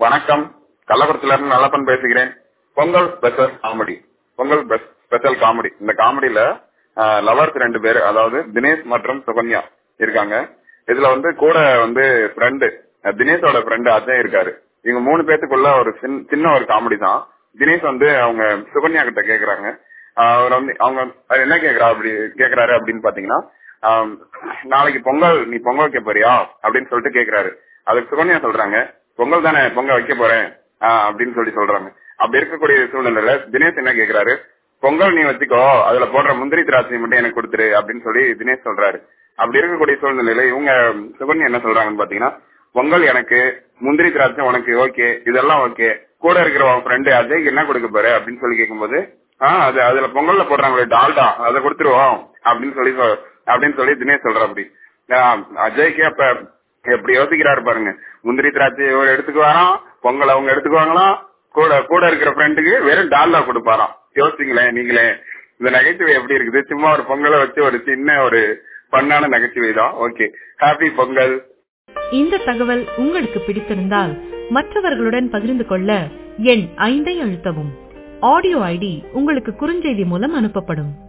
வணக்கம் கள்ளக்குறிச்சில இருந்து நல்லப்பன் பேசுகிறேன் Pongal special comedy Pongal special comedy இந்த காமெடியில லவர்ஸ் ரெண்டு பேர் அதாவது தினேஷ் மற்றும் சுகன்யா இருக்காங்க இதுல வந்து கூட வந்து ஃப்ரெண்டு தினேஷோட ஃப்ரெண்டு அஜய் இருக்காரு இவங்க மூணு பேத்துக்குள்ள ஒரு சின்ன- சின்ன ஒரு காமெடி தான் தினேஷ் வந்து அவங்க சுகன்யா கிட்ட கேக்குறாங்க ஆஹ் அவர் வந்து அவங்க அவர் என்ன கேக்குறா அப்படி கேக்குறாரு அப்படின்னு பாத்தீங்கன்னா ஆம், நாளைக்கு பொங்கல் நீ பொங்கல் வைக்க போறியா அப்படின்னு சொல்லிட்டு கேக்குறாரு அதுக்கு சுகன்யா சொல்றாங்க பொங்கல் தானே பொங்கல் வைக்க போறேன் ஆஹ் அப்படின்னு சொல்லி சொல்றாங்க அப்படி இருக்கக்கூடிய சூழ்நிலையில தினேஷ் என்ன கேக்குறாரு பொங்கல் நீ வச்சுக்கோ அதுல போடுற முந்திரி திராட்சை மட்டும் எனக்கு கொடுத்துரு அப்படின்னு சொல்லி தினேஷ் சொல்றாரு அப்படி இருக்கக்கூடிய சூழ்நிலையில இவங்க சுகன்யா என்ன சொல்றாங்கன்னு பாத்தீங்கன்னா பொங்கல் எனக்கு முந்திரி திராட்சை உனக்கு ஓகே இதெல்லாம் ஓகே கூட இருக்கிற உன் ஃப்ரெண்டு அஜய்க்கு என்ன கொடுக்க போற அப்படின்னு சொல்லி கேட்கும்போது ஆஹ் அது அதுல பொங்கல்ல போடுறாங்களே டால்டா அதை கொடுத்துருவோம் அப்படின்னு சொல்லி சொ- அப்படின்னு சொல்லி தினேஷ் சொல்ற அப்படி அஜய்க்கு அப்ப எப்படி யோசிக்கிறாரு பாருங்க முந்திரி திராட்சை இவர் எடுத்துக்குவாராம் பொங்கல் அவங்க எடுத்துக்குவாங்களாம் கூட கூட இருக்கிற ஃப்ரெண்டுக்கு வெறும் டால்டா கொடுப்பாராம் யோசிங்களேன் நீங்களே இந்த நகைச்சுவை எப்படி இருக்குது சும்மா ஒரு பொங்கலை வச்சு ஒரு சின்ன ஒரு பண்ணான நகைச்சுவை தான் ஓகே ஹாப்பி பொங்கல் இந்த தகவல் உங்களுக்கு பிடித்திருந்தால் மற்றவர்களுடன் பகிர்ந்து கொள்ள எண் ஐந்தை அழுத்தவும் ஆடியோ ஐடி உங்களுக்கு குறுஞ்செய்தி மூலம் அனுப்பப்படும்